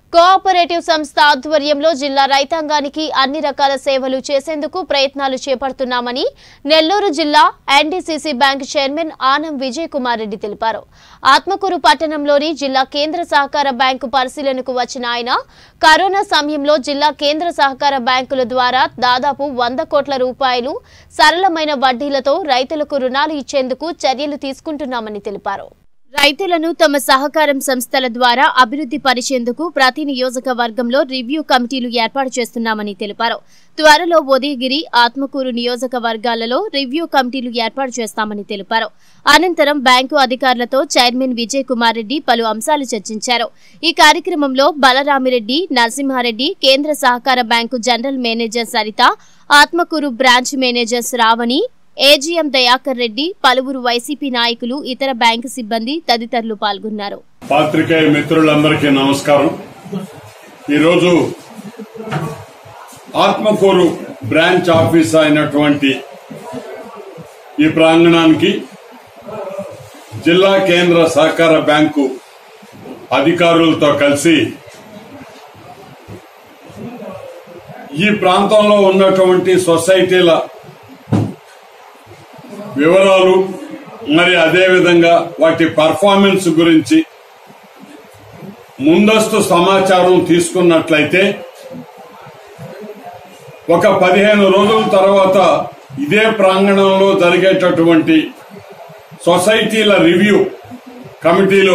cooperative సంస్థ ఆధ్వర్యంలో జిల్లా రైతాంగానికి అన్ని రకాల సేవలు చేసేందుకు ప్రయత్నాలు చేపడుతున్నామని నెల్లూరు జిల్లా NDCC bank chairman Anam Vijay Kumar Reddy తెలిపారు ఆత్మకూరు పట్టణంలోని జిల్లా కేంద్ర సహకార బ్యాంకు పరిశీలనకు వచ్చిన ఆయన కరోనా సమయంలో జిల్లా కేంద్ర సహకార బ్యాంకుల ద్వారా దాదాపు వంద కోట్ల రూపాయలు సరళమైన వడ్డీలతో రైతులకు రుణాలు ఇచ్చేందుకు చర్యలు తీసుకుంటున్నామని తెలిపారు రైతులను తమ సహకారం సంస్థల ద్వారా అభివృద్ధి పరిచేందుకు ప్రతి నియోజకవర్గంలో రివ్యూ కమిటీలు ఏర్పాటు చేస్తున్నామని తెలిపారు త్వరలో ఉదయగిరి ఆత్మకూరు నియోజకవర్గాలలో రివ్యూ కమిటీలు ఏర్పాటు చేస్తామని తెలిపారు అనంతరం బ్యాంకు అధికారులతో చైర్మన్ విజయ్ కుమార్ రెడ్డి పలు అంశాలు చర్చించారు ఈ కార్యక్రమంలో బలరామిరెడ్డి నరసింహారెడ్డి కేంద్ర సహకార bank general manager Saritha Atmakur branch manager Sravani AGM Dayakar Reddy పలువురు వైసీపీ నాయకులు ఇతర బ్యాంకు సిబ్బంది తదితరులు పాల్గొన్నారు పాత్రికేయ మిత్రులందరికీ నమస్కారం ఈరోజు ఆత్మకూరు బ్రాంచ్ ఆఫీస్ అయినటువంటి ఈ ప్రాంగణానికి జిల్లా కేంద్ర సహకార బ్యాంకు అధికారులతో కలిసి ఈ ప్రాంతంలో ఉన్నటువంటి సొసైటీల వివరాలు మరి అదేవిధంగా వాటి పర్ఫార్మెన్స్ గురించి ముందస్తు సమాచారం తీసుకున్నట్లయితే ఒక పదిహేను రోజుల తర్వాత ఇదే ప్రాంగణంలో జరిగేటటువంటి సొసైటీల రివ్యూ కమిటీలో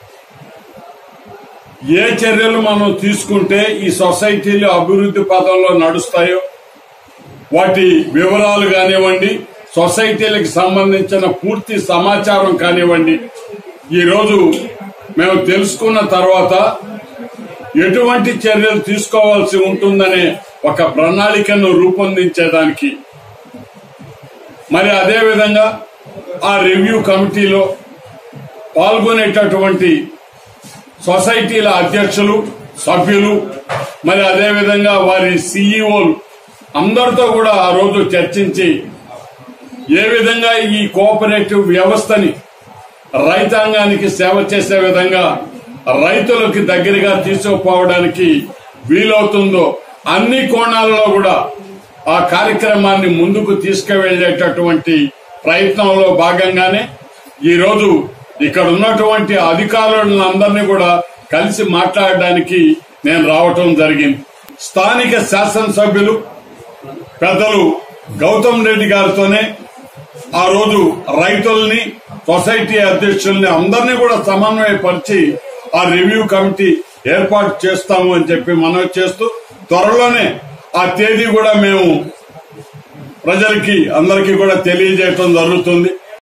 ఏ చర్యలు మనం తీసుకుంటే ఈ సొసైటీలు అభివృద్ధి పదంలో నడుస్తాయో వాటి వివరాలు కానివ్వండి సొసైటీలకు సంబంధించిన పూర్తి సమాచారం కానివ్వండి ఈరోజు మేము తెలుసుకున్న తర్వాత ఎటువంటి చర్యలు తీసుకోవాల్సి ఉంటుందనే ఒక ప్రణాళికను రూపొందించేదానికి మరి అదేవిధంగా ఆ రివ్యూ కమిటీలో పాల్గొనేటటువంటి సొసైటీల అధ్యక్షులు సభ్యులు మరి అదేవిధంగా వారి సీఈఓలు అందరితో కూడా ఆ రోజు చర్చించి ఏ విధంగా ఈ కోఆపరేటివ్ వ్యవస్థని రైతాంగానికి సేవ చేసే విధంగా రైతులకి దగ్గరగా తీసుకుపోవడానికి వీలవుతుందో అన్ని కోణాలలో కూడా ఆ కార్యక్రమాన్ని ముందుకు తీసుకువెళ్లేటటువంటి ప్రయత్నంలో భాగంగానే ఈ రోజు ఇక్కడ ఉన్నటువంటి అధికారులందరినీ కూడా కలిసి మాట్లాడడానికి నేను రావటం జరిగింది స్థానిక శాసనసభ్యులు పెద్దలు గౌతమ్ రెడ్డి గారితోనే ఆ రోజు రైతుల్ని సొసైటీ అధ్యక్షుల్ని అందరినీ కూడా సమన్వయపరిచి ఆ రివ్యూ కమిటీ ఏర్పాటు చేస్తాము అని చెప్పి మనవి చేస్తూ త్వరలోనే ఆ తేదీ కూడా మేము ప్రజలకి అందరికీ కూడా తెలియజేయటం జరుగుతుంది